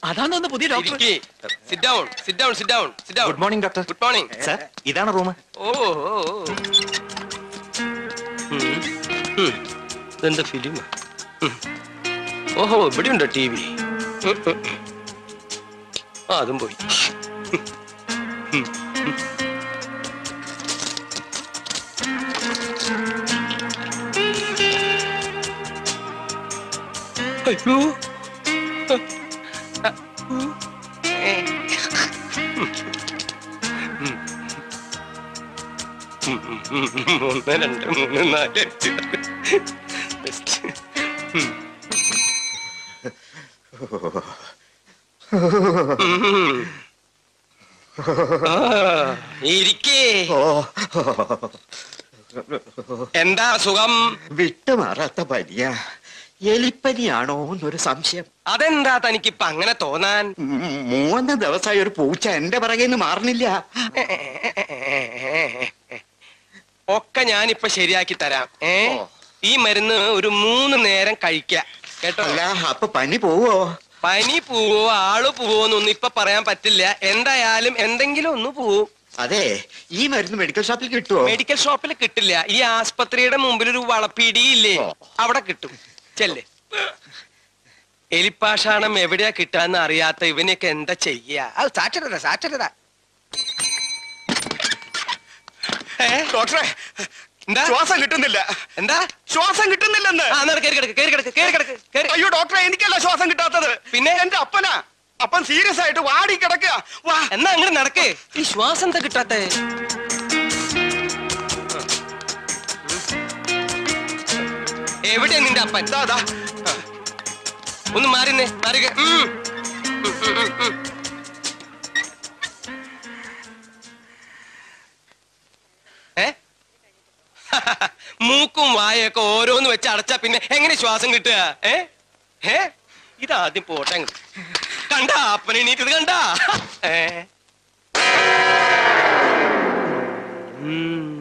അതാന്ന് പുതിയ doctor sit down sit down sit down sit down good morning doctor good morning sir ഇതാണ് room ഓ ഓ, ഓ. ഉം. ഉം. ഇതെന്താ ഫിലിം ഓഹോ ഇവിടെ ഉണ്ടോ ടി വി ആ അതും പോയി ഉം. ഉം. അയ്യോ ഒന്ന് രണ്ട് മൂന്ന് നാല് അഞ്ച് Best. ഉം. ഉം. ആ, ഇരിക്കേ എന്താ സുഖം വിട്ടുമാറാത്ത പനിയ എലിപ്പനിയാണോ എന്നൊരു സംശയം അതെന്താ തനിക്കിപ്പൊ അങ്ങനെ തോന്നാൻ ഉം, മൂന്ന് ദിവസമായി ഒരു പൂച്ച എന്റെ പിറകെ നിന്ന് മാറണില്ല ഒക്കെ ഞാനിപ്പൊ ശരിയാക്കി തരാം ഏ ഓ. ഈ മരുന്ന് ഒരു മൂന്ന് നേരം കഴിക്ക കേട്ടോ അല്ല അപ്പൊ പനി പോവോ പനി പോവോ ആള് പോവോന്നൊന്നും ഇപ്പൊ പറയാൻ പറ്റില്ല എന്തായാലും എന്തെങ്കിലും ഒന്ന് പോവും അതെ ഈ മരുന്ന് മെഡിക്കൽ ഷോപ്പിൽ കിട്ടുവോ മെഡിക്കൽ ഷോപ്പിൽ കിട്ടില്ല ഈ ആസ്പത്രിയുടെ മുമ്പിൽ ഒരു വളപ്പിടിയില്ലേ ഓ. അവിടെ കിട്ടും ചെല്ലേ എലിപ്പാഷാണം എവിടെയാ കിട്ടാന്ന് അറിയാത്ത ഇവനെയൊക്കെ എന്താ ചെയ്യാ അത് സാക്ഷരത സാക്ഷരത ഏ? ഡോക്ടറെ എന്താ ശ്വാസം കിട്ടുന്നില്ല എന്താ ശ്വാസം കിട്ടുന്നില്ലെന്ന് ആ എന്നാ കേറി കിടക്ക് കേറി കിടക്ക് കേറി കിടക്ക് കേറി അയ്യോ ഡോക്ടറെ എനിക്കല്ല ശ്വാസം കിട്ടാത്തത് പിന്നെ? എന്റെ അപ്പനാ അപ്പൻ സീരിയസ് ആയിട്ട് വാടി കിടക്കുക വാ എന്നാ അങ്ങനെ നടക്ക് ഈ ശ്വാസം എന്താ കിട്ടാത്തെ എവിടെയാ നിന്റെ അപ്പൻ ദാ, ദാ. ഒന്ന് മാറിന്നേ മാറിക ഉം. ഉം, ഉം, ഉം, ഉം. ഏ മൂക്കും വായൊക്കെ ഓരോന്ന് വെച്ച് അടച്ചാ പിന്നെ എങ്ങനെ ശ്വാസം കിട്ടുക ഏ ഏ ഇതാദ്യം പോട്ടെ അങ്ങ്. കണ്ടാ അപ്പനെ എണീറ്റത് കണ്ടാ ഏ ഉം.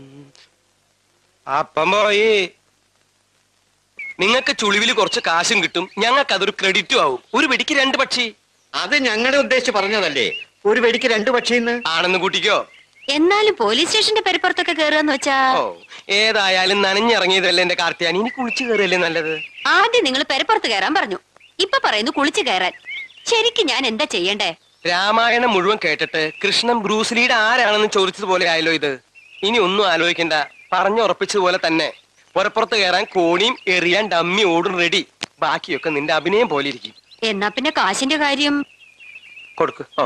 അപ്പം പോയി നിങ്ങൾക്ക് ചുളിവിൽ കുറച്ച് കാശും കിട്ടും ഞങ്ങൾക്ക് അതൊരു ക്രെഡിറ്റും ആവും ഒരു വെടിക്ക് രണ്ട് പക്ഷി അത് ഞങ്ങളുടെ ഉദ്ദേശിച്ച് പറഞ്ഞതല്ലേ ഒരു വെടിക്ക് രണ്ടു പക്ഷിന്ന് ആണെന്ന് കൂട്ടിക്കോ എന്നാലും പോലീസ് സ്റ്റേഷന്റെ പെരപ്പുറത്തൊക്കെ കേറുകയെന്ന് വെച്ചാ ഓ ഏതായാലും നനഞ്ഞിറങ്ങിയതല്ലേ എന്റെ കാർത്തിയാനി ഇനി കുളിച്ചു കയറിയല്ലേ നല്ലത് ആദ്യം നിങ്ങൾ പെരപ്പുറത്ത് കയറാൻ പറഞ്ഞു ഇപ്പൊ പറയുന്നു കുളിച്ചു കയറാൻ ശരിക്കും ഞാൻ എന്താ ചെയ്യണ്ടേ രാമായണം മുഴുവൻ കേട്ടിട്ട് കൃഷ്ണൻ ബ്രൂസ്ലിയുടെ ആരാണെന്ന് ചോദിച്ചതുപോലെ ആയല്ലോ ഇത് ഇനി ഒന്നും ആലോചിക്കണ്ട പറഞ്ഞുറപ്പിച്ചതുപോലെ തന്നെ പുറപ്പുറത്ത് കയറാൻ കോണിയും എറിയാൻ ഡമ്മി ഓടും റെഡി ബാക്കിയൊക്കെ നിന്റെ അഭിനയം പോലെ ഇരിക്കും എന്നാ പിന്നെ കാശിന്റെ കാര്യം കൊടുക്ക് ഓ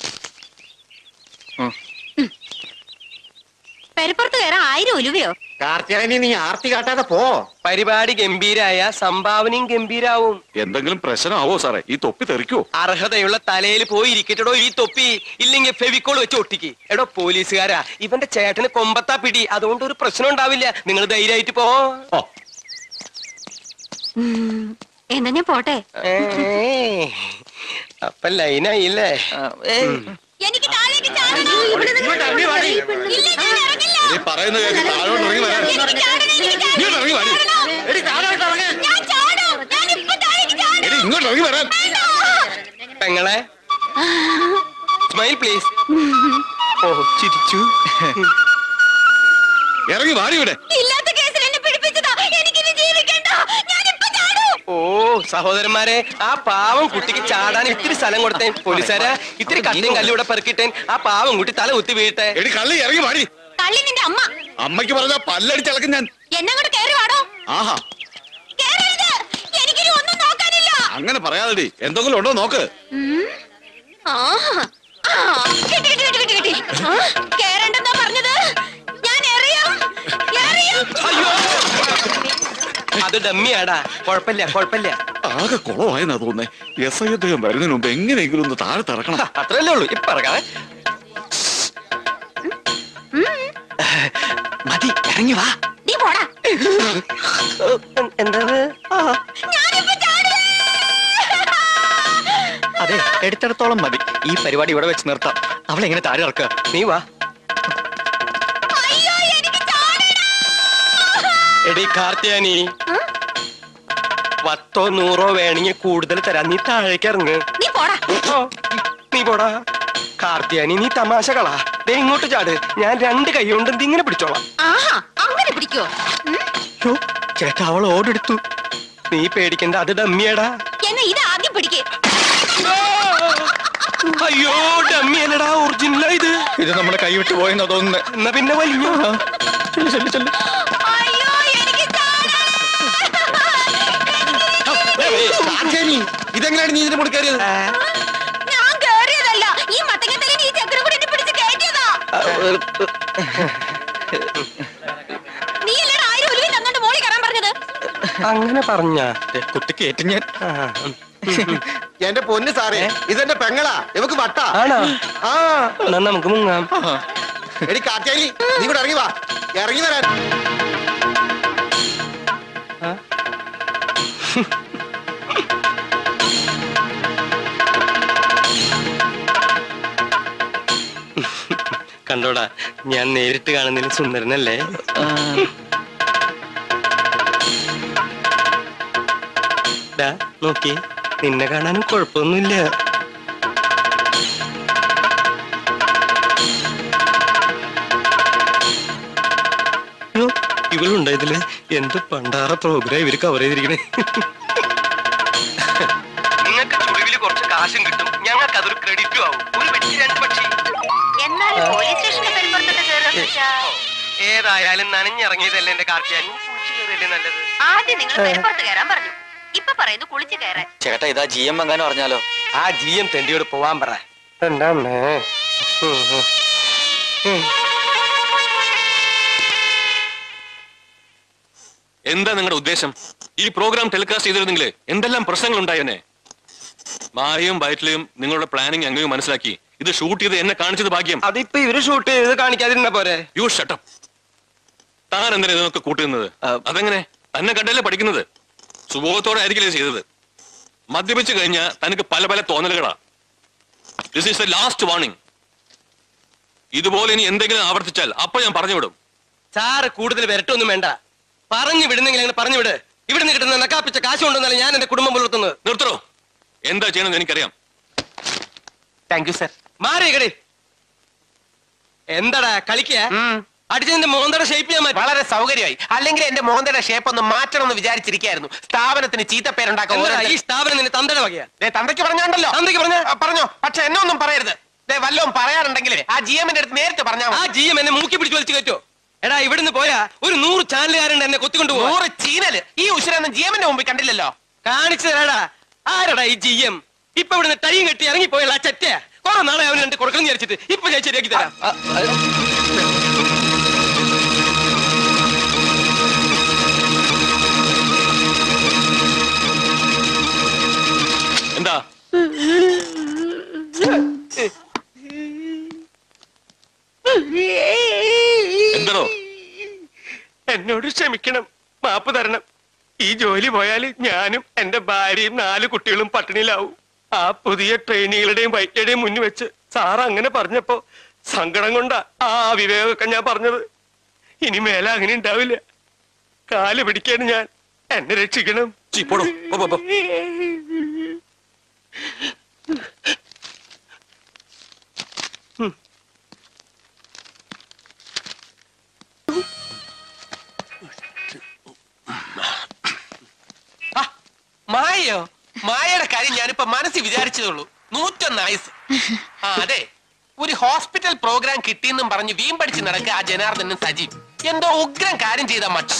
പെരപ്പുറത്ത് കയറാൻ ആയിരം ഒലുവയോ കാർത്തിയാനി നീ ആർത്തി കാട്ടാതെ പോ പരിപാടി ഗംഭീരായ സംഭാവനയും ഗംഭീരാവും എന്തെങ്കിലും പ്രശ്നമാവോ സാറേ ഈ തൊപ്പി തെറിക്കോ അർഹതയുള്ള തലയിൽ പോയി ഇരിക്കട്ടോ ഈ തൊപ്പി ഇല്ലെങ്കിൽ ഫെവിക്കോൾ വെച്ച് ഒട്ടിക്ക് എടോ പോലീസുകാരാ ഇവന്റെ ചേട്ടന് കൊമ്പത്താ പിടി അതുകൊണ്ട് ഒരു പ്രശ്നം ഉണ്ടാവില്ല നിങ്ങൾ ധൈര്യമായിട്ട് പോ ഉം, എന്നാ ഞാൻ പോട്ടെ ഏ, അപ്പൊ ലൈനായില്ലേ എനിക്ക് താഴേക്ക് ചാടണം. ഇങ്ങോട്ട് ഇറങ്ങി വാടി. ഇല്ല, ഞാൻ ഇറങ്ങില്ല. നീ പറയുന്ന കേട്ട് താഴോട്ട് ഇറങ്ങി വരാൻ എനിക്ക് ചാടണം, എനിക്ക് ചാടണം. ഇങ്ങോട്ട് ഇറങ്ങി വാടി എടി താഴോട്ട് ഇറങ്ങ്. ഞാൻ ചാടും. ഞാൻ ഇപ്പൊ താഴേക്ക് ചാടും. എടി ഇങ്ങോട്ട് ഇറങ്ങി വരാൻ പെങ്ങളെ സ്മൈൽ പ്ലീസ് ഓ ചിരിച്ചു ഇറങ്ങി വാടി ഇവിടെ ഇല്ലാത്ത കേസിൽ എന്നെ പിടിപ്പിച്ചതാ എനിക്കിനി ജീവിക്കണ്ട ഞാൻ ഇപ്പൊ ചാടും ഓ സഹോദരന്മാരെ ആ പാവം കുട്ടിക്ക് ചാടാൻ ഇത്തിരി സ്ഥലം കൊടുത്തേ പോലീസുകാരെ ഇത്തിരി കട്ടിയും കല്ലും ഇവിടെ പെറുക്കിട്ടേൻ ആ പാവം കുട്ടി തല കുത്തി വീഴട്ടെ എടി കള്ളി ഇറങ്ങി വാടി കള്ളി നിന്റെ അമ്മ അമ്മയ്ക്ക് പറഞ്ഞ പല്ലടിച്ചിളക്കും ഞാൻ എന്നെ കൂടെ കയറി വാടോ ആഹാ കേറരുത് എനിക്കിനി ഒന്നും നോക്കാനില്ല അങ്ങനെ പറയാതെടി എന്തെങ്കിലും ഉണ്ടോ നോക്ക് ഉം. ആഹാ. ആ, കിട്ടി, കിട്ടി, കിട്ടി, കിട്ടി, കിട്ടി. ആ, കേറണ്ടെന്നാ പറഞ്ഞത് ഞാൻ എറിയും എറിയും അത് ഡമ്മിയാടാ കുഴപ്പമില്ല കുഴപ്പമില്ല ആകെ കുളമായെന്നാ തോന്നേ എസ് ഐ അദ്ദേഹം വരുന്നതിന് മുമ്പ് എങ്ങനെയെങ്കിലും ഒന്ന് താഴെ തിറക്കണം അത്രല്ലേ ഉള്ളൂ ഇപ്പൊ ഇറങ്ങാതെ മതി ഇറങ്ങി വാ നീ പോടാ എന്താ ഞാനിപ്പോ ചാടുവേ അതെ എടുത്തിടത്തോളം മതി ഈ പരിപാടി ഇവിടെ വെച്ച് നിർത്താം അവളെ എങ്ങനെ താഴെ ഇറക്കുക നീ വാ അയ്യോ എനിക്ക് ചാടണം എടി കാർത്തിയാനി പത്തോ നൂറോ വേണമെങ്കിൽ കൂടുതൽ തരാം നീ താഴേക്ക് ഇറങ്ങ് നീ പോടാ ഓ, നീ പോടാ കാർത്തിയാനി നീ തമാശകളാ ദേ ഇങ്ങോട്ട് ചാട് ഞാൻ രണ്ട് കൈ കൊണ്ട് ഇത് ഇങ്ങനെ പിടിച്ചോളാം ആഹാ അങ്ങനെ പിടിക്കോ ഉം. യ്യോ, ചേട്ടാ അവൾ ഓടെടുത്തു നീ പേടിക്കണ്ട അത് ഡമ്മിയടാ എന്നാ ഇത് ആദ്യം പിടിക്കേ അയ്യോ ഡമ്മി അല്ലടാ ഒറിജിനലാ ഇത് ഇത് നമ്മുടെ കൈ വിട്ട് പോയെന്നാ തോന്നുന്നത് എന്നാ പിന്നെ വലിഞ്ഞു ചെല്ലു ചെല്ലു ചെല്ലു അയ്യോ എനിക്ക് ചാടാൻ. ഇതെങ്ങനെയാണ് നീ ഇതിന്റെ മുടി കയറിയത് ഞാൻ കേറിയതല്ല ഈ മത്തങ്ങത്തലയിൽ ഈ ചക്കര കൂടി എന്നെ പിടിച്ച് കയറ്റിയതാ നീ അല്ലടാ ആയിരം ഉരുവി തന്നോണ്ട് മോളി കയറാൻ പറഞ്ഞത് അങ്ങനെ പറഞ്ഞ കുത്തി കയറ്റി ഞാൻ എന്റെ പൊന്ന് സാറേ ഇതെന്റെ പെങ്ങളാ ഇവക്ക് വട്ടാ ആണോ ആ എന്നാ നമുക്ക് മുങ്ങാം എടി കാറ്റായി നീ കൂടെ ഇറങ്ങി വാ ഇറങ്ങി വരാൻ കണ്ടോടാ ഞാൻ നേരിട്ട് കാണുന്നതിൽ സുന്ദരനല്ലേ ഡാ നോക്കി നിന്നെ കാണാനും കുഴപ്പമൊന്നുമില്ല യ്യോ, ഇവളുണ്ടോ ഇതില് എന്ത് പണ്ടാറ പ്രോഗ്രാം ഇവര് കവർ ചെയ്തിരിക്കണേ നിങ്ങൾക്ക് ചുളിവില് കുറച്ച് കാശും കിട്ടും ഞങ്ങൾക്ക് അതൊരു ക്രെഡിറ്റും ആവും ഒരു വെട്ടി രണ്ട് പക്ഷി എന്നാലും പോലീസ് സ്റ്റേഷന്റെ പെരുമ്പുറത്തോട്ട് കയറുക ഏതായാലും നനഞ്ഞിറങ്ങിയതല്ലേ എന്റെ കാർത്തിയാനി കുളിച്ചു കയറിയല്ലേ നല്ലത് ആദ്യം നിങ്ങൾ പെരുമ്പുറത്ത് കയറാൻ പറഞ്ഞു ഇപ്പൊ പറയുന്നു കുളിച്ച് കയറാൻ ചേട്ടാ ഇതാ ജി എം എങ്ങാനും പറഞ്ഞാലോ ആ ജി എം തെണ്ടിയോട് പോവാൻ പറ എന്റെ അമ്മേ ഉം, ഉം. ഉം. എന്താ നിങ്ങളുടെ ഉദ്ദേശം ഈ പ്രോഗ്രാം ടെലികാസ്റ്റ് ചെയ്തിരുന്നെങ്കിൽ എന്തെല്ലാം പ്രശ്നങ്ങൾ ഉണ്ടായേനെ മായയും വയറ്റിലെയും നിങ്ങളുടെ പ്ലാനിങ് അങ്ങ് മനസ്സിലാക്കി ഇത് ഷൂട്ട് ചെയ്ത് എന്നെ കാണിച്ചത് ഭാഗ്യം അതിപ്പോ ഇവര് ഷൂട്ട് ചെയ്ത് കാണിക്കാതിരുന്ന പോരെ യു ഷട്ടപ്പ് താൻ എന്തിനാ ഇതിനൊക്കെ കൂട്ടുന്നത് ആ. അതെങ്ങനെ തന്നെ കണ്ടല്ലേ പഠിക്കുന്നത് സുബോധത്തോടെ ആയിരിക്കില്ലേ ചെയ്തത് മദ്യപിച്ചു കഴിഞ്ഞാൽ തനിക്ക് പല പല തോന്നലുകളാ this is the last warning ഇതുപോലെ ഇനി എന്തെങ്കിലും ആവർത്തിച്ചാൽ അപ്പൊ ഞാൻ പറഞ്ഞു വിടും സാറ് കൂടുതൽ വരട്ടൊന്നും വേണ്ട പറഞ്ഞു വിടുന്നെങ്കിൽ അങ്ങനെ പറഞ്ഞു വിട് ഇവിടുന്ന് കിട്ടുന്ന നക്കാപ്പിച്ച കാശ് കൊണ്ടൊന്നല്ല ഞാൻ എന്റെ കുടുംബം പുലർത്തുന്നത് നിർത്തണോ എന്താ ചെയ്യണമെന്ന് എനിക്കറിയാം താങ്ക് യു സർ മാറിയകടി എന്താടാ കളിക്ക അടിച്ചതിന്റെ മോന്തയുടെ ഷേപ്പ് ഞാൻ മാറ്റി വളരെ സൗകര്യമായി അല്ലെങ്കിൽ എന്റെ മോഹന്റെ ഷേപ്പ് ഒന്ന് മാറ്റണം എന്ന് വിചാരിച്ചിരിക്കായിരുന്നു സ്ഥാപനത്തിന് ചീത്തപ്പേരുണ്ടാക്കാൻ എന്താടാ, ഓരോരുത്തർ- ഈ സ്ഥാപനം നിന്റെ തന്തയുടെ വകയാ ദേ, തന്തയ്ക്ക് പറഞ്ഞാണ്ടല്ലോ തന്തയ്ക്ക് പറഞ്ഞ ആ, പറഞ്ഞോ പക്ഷെ എന്നെ ഒന്നും പറയരുത് ദേ, വല്ലതും പറയാറുണ്ടെങ്കിലേ ആ ജി എമ്മിന്റെ അടുത്ത് നേരിട്ട് പറഞ്ഞാൽ ആ ജി എം എന്നെ മൂക്കി പിടിച്ച് വലിച്ചു കയറ്റോ എടാ ഇവിടുന്ന് പോയാ ഒരു നൂറ് ചാനലുകാരുണ്ട് എന്നെ കൊത്തിക്കൊണ്ട് പോവാ നൂറ് ചീനല് ഈ ഉശിരൊന്നും ജി എമ്മിന്റെ മുമ്പിൽ കണ്ടില്ലല്ലോ കാണിച്ചു തരാടാ ആരടാ ഈ ജി എം ഇപ്പൊ ഇവിടുന്ന് ടൈം കെട്ടി ഇറങ്ങിപ്പോയല്ല ആ ചെറ്റ കുറെ നാളെ അവന് രണ്ട് കൊടുക്കണം വിചാരിച്ചിട്ട് ഇപ്പൊ ഞാൻ ശരിയാക്കി തരാം എന്താ എന്താണോ എന്നോട് ക്ഷമിക്കണം മാപ്പ് തരണം ഈ ജോലി പോയാൽ ഞാനും എന്റെ ഭാര്യയും നാല് കുട്ടികളും പട്ടിണിയിലാവും ആ പുതിയ ട്രെയിനികളുടെയും വൈദ്യുടെയും മുന്നിൽ വെച്ച് സാർ അങ്ങനെ പറഞ്ഞപ്പോ സങ്കടം കൊണ്ടാ ആ വിവേകമൊക്കെ ഞാൻ പറഞ്ഞത് ഇനി മേലെ അങ്ങനെ ഉണ്ടാവില്ല കാല് പിടിക്കാൻ ഞാൻ എന്നെ രക്ഷിക്കണം ചീ, പോടോ. പോ, പോ, പോ. ആ, മായയോ മായയുടെ കാര്യം ഞാനിപ്പോ മനസ്സിൽ വിചാരിച്ചതുള്ളൂ നൂറ്റൊന്ന് ആയുസ് ആ അതെ ഒരു ഹോസ്പിറ്റൽ പ്രോഗ്രാം കിട്ടിയെന്നും പറഞ്ഞ് വീമ്പടിച്ച് നടക്കുക ആ ജനാർദ്ദനും സജീവ് എന്തോ ഉഗ്രം കാര്യം ചെയ്ത മട്ട്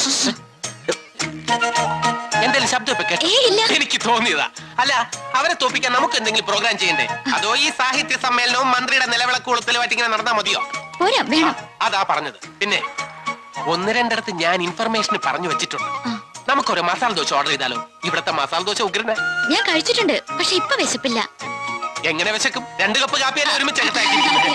എന്തെങ്കിലും ശബ്ദം ഇപ്പൊ കേട്ടോ? ഏയ്, ഇല്ല. എനിക്ക് തോന്നിയതാ അല്ല അവരെ തോപ്പിക്കാൻ നമുക്ക് എന്തെങ്കിലും പ്രോഗ്രാം ചെയ്യണ്ടേ അതോ ഈ സാഹിത്യ സമ്മേളനവും മന്ത്രിയുടെ നിലവിളക്കൂളത്തിലുമായിട്ട് ഇങ്ങനെ നടന്നാ മതിയോ പോരാ വേണം അതാ പറഞ്ഞത് പിന്നെ ഒന്ന് രണ്ടിടത്ത് ഞാൻ ഇൻഫർമേഷൻ പറഞ്ഞു വെച്ചിട്ടുണ്ട് നമുക്കൊരു മസാല ദോശ ഓർഡർ ചെയ്താലോ ഇവിടത്തെ മസാല ദോശ ഉഗ്രന ഞാൻ കഴിച്ചിട്ടുണ്ട് പക്ഷെ ഇപ്പൊ വിശപ്പില്ല എങ്ങനെ വെച്ചേക്കും രണ്ട് കപ്പ് കാപ്പിയല്ലേ ഒരുമിച്ച് എടുത്താക്കി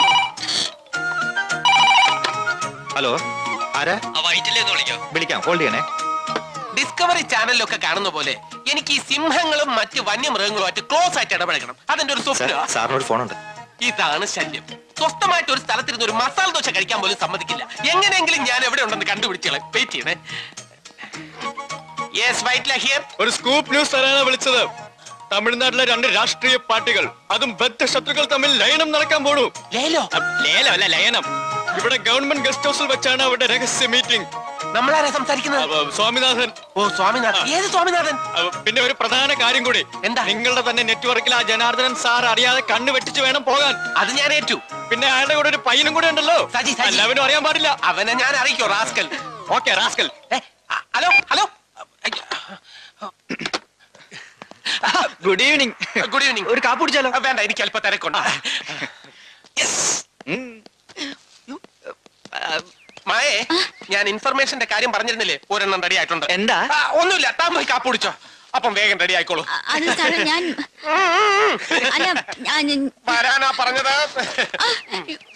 ഹലോ ആരാ വിളിക്കാം ഹോൾഡ് ചെയ്യണേ ഡിസ്കവറി ചാനലിലൊക്കെ കാണുന്ന പോലെ എനിക്ക് ഈ സിംഹങ്ങളും മറ്റ് വന്യമൃഗങ്ങളുമായിട്ട് ക്ലോസ് ആയിട്ട് ഇടപഴകണം അതെന്റെ ഒരു സ്വപ്ന സാറിനൊരു ഫോണുണ്ട് ഇതാണ് ശല്യം സ്വസ്ഥമായിട്ട് ഒരു സ്ഥലത്തിരുന്ന് ഒരു മസാല ദോശ കഴിക്കാൻ പോലും സമ്മതിക്കില്ല എങ്ങനെയെങ്കിലും ഞാൻ എവിടെ ഉണ്ടെന്ന് കണ്ടുപിടിച്ചോളാം വെയിറ്റ് ചെയ്യണേ യെസ് വൈറ്റ് ഹിയർ ഒരു സ്കൂപ്പ് ന്യൂസ് തരാനാ വിളിച്ചത് തമിഴ്നാട്ടിലെ രണ്ട് രാഷ്ട്രീയ പാർട്ടികൾ അതും ബദ്ധ ശത്രുക്കൾ തമ്മിൽ ലയനം നടക്കാൻ പോണു ലേലോ ലേലം അല്ല ലയനം ഇവിടെ ഗവൺമെന്റ് ഗസ്റ്റ് ഹൗസിൽ വെച്ചാണ് അവരുടെ രഹസ്യ മീറ്റിംഗ് നമ്മളാരാ സംസാരിക്കുന്നത് സ്വാമിനാഥൻ ഓ സ്വാമിനാഥൻ ഏത് സ്വാമിനാഥൻ അഹ് പിന്നെ ഒരു പ്രധാന കാര്യം കൂടി എന്താ? നിങ്ങളുടെ തന്നെ നെറ്റ്വർക്കിൽ ആ ജനാർദ്ദനൻ സാർ അറിയാതെ കണ്ണ് വെട്ടിച്ച് വേണം പോകാൻ അത് ഞാൻ ഏറ്റു പിന്നെ അയാളുടെ കൂടെ ഒരു പയ്യനും കൂടെ ഉണ്ടല്ലോ സജി, സജി. എല്ലാവരും അറിയാൻ പാടില്ല അവനെ ഞാൻ അറിയിക്കോ റാസ്കൽ ഓക്കെ റാസ്കൽ ഏ, അ- hello hello good evening good evening ഒരു കാപ്പ് കുടിച്ചാലോ വേണ്ട എനിക്ക് അല്പ തിരക്കുണ്ട് മായേ ഞാൻ ഇൻഫർമേഷന്റെ കാര്യം പറഞ്ഞിരുന്നില്ലേ ഒരെണ്ണം റെഡി ആയിട്ടുണ്ട് എന്താ? ആ, ഒന്നുമില്ല താൻ പോയി കാപ്പ് കുടിച്ചോ അപ്പം വേഗം റെഡി ആയിക്കോളൂ അ- അത് സാറേ ഞാൻ അല്ല ഞാൻ വരാനാ പറഞ്ഞത് ആ,